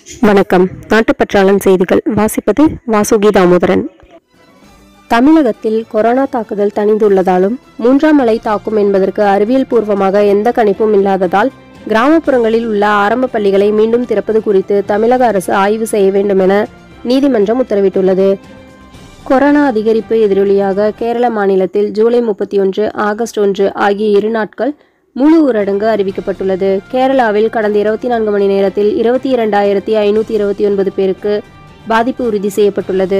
வணக்கம் நாட்டுப்பற்றாளன் செய்திகள் வாசிப்பது வாசுகி தாமோதரன் தமிழகத்தில் கொரோனா தாக்குதல் தணிந்துள்ளதாலும் மூன்றாம் அலை தாக்கும் என்பதற்கு அறிவியல் பூர்வமாக எந்த கணிப்பும் இல்லாததால் கிராமப்புறங்களில் உள்ள ஆரம்ப பள்ளிகளை மீண்டும் திறப்பது குறித்து தமிழக அரசு ஆய்வு செய்ய வேண்டும் என நீதிமன்றம் உத்தரவிட்டுள்ளது கொரோனா அதிகரிப்பு எதிரொலியாக கேரள மாநிலத்தில் ஜூலை முப்பத்தி ஒன்று ஆகஸ்ட் ஒன்று ஆகிய இரு நாட்கள் முழு ஊரடங்கு அறிவிக்கப்பட்டுள்ளது கேரளாவில் கடந்த இருபத்தி நான்கு மணி நேரத்தில் இருபத்தி இரண்டாயிரத்தி ஐநூற்றி இருபத்தி ஒன்பது பேருக்கு பாதிப்பு உறுதி செய்யப்பட்டுள்ளது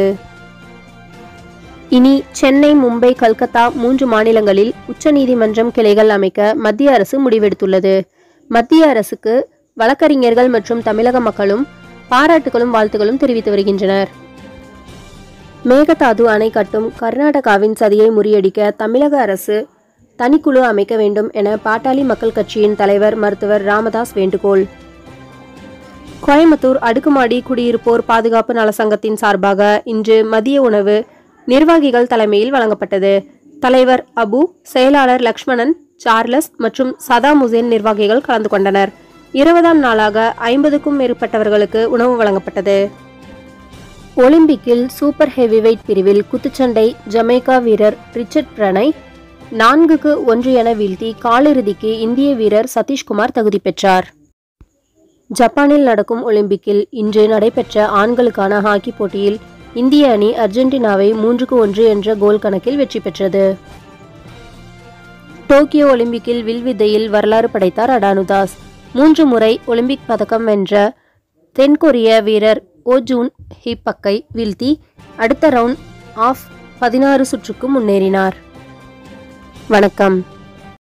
இனி சென்னை மும்பை கல்கத்தா மூன்று மாநிலங்களில் உச்சநீதிமன்றம் கிளைகள் அமைக்க மத்திய அரசு முடிவெடுத்துள்ளது மத்திய அரசுக்கு வழக்கறிஞர்கள் மற்றும் தமிழக மக்களும் பாராட்டுகளும் வாழ்த்துகளும் தெரிவித்து வருகின்றனர் மேகதாது அணை கட்டும் கர்நாடகாவின் சதியை முறியடிக்க தமிழக அரசு தனிக்குழு அமைக்க வேண்டும் என பாட்டாளி மக்கள் கட்சியின் தலைவர் மருத்துவர் ராமதாஸ் வேண்டுகோள் கோயம்புத்தூர் அடுக்குமாடி குடியிருப்போர் பாதுகாப்பு நலசங்கத்தின் சார்பாக இன்று மதிய உணவு நிர்வாகிகள் தலைமையில் வழங்கப்பட்டது தலைவர் அபு செயலாளர் லக்ஷ்மணன் சார்லஸ் மற்றும் சதாம் உசேன் நிர்வாகிகள் கலந்து கொண்டனர் இருபதாம் நாளாக ஐம்பதுக்கும் மேற்பட்டவர்களுக்கு உணவு வழங்கப்பட்டது ஒலிம்பிக்கில் சூப்பர் ஹெவிவெயிட் பிரிவில் குத்துச்சண்டை ஜமைக்கா வீரர் ரிச்சர்ட் பிரணய் நான்குக்கு ஒன்று என வீழ்த்தி காலிறுதிக்கு இந்திய வீரர் சதீஷ்குமார் தகுதி பெற்றார் ஜப்பானில் நடக்கும் ஒலிம்பிக்கில் இன்று நடைபெற்ற ஆண்களுக்கான ஹாக்கி போட்டியில் இந்திய அணி அர்ஜென்டினாவை மூன்றுக்கு ஒன்று என்ற கோல் கணக்கில் வெற்றி பெற்றது டோக்கியோ ஒலிம்பிக்கில் வில்வித்தையில் வரலாறு படைத்தார் அடானுதாஸ் மூன்று முறை ஒலிம்பிக் பதக்கம் வென்ற தென்கொரிய வீரர் ஓஜூன் ஹிப்பக்கை வீழ்த்தி அடுத்த ரவுண்ட் ஆஃப் பதினாறு சுற்றுக்கு முன்னேறினார் வணக்கம்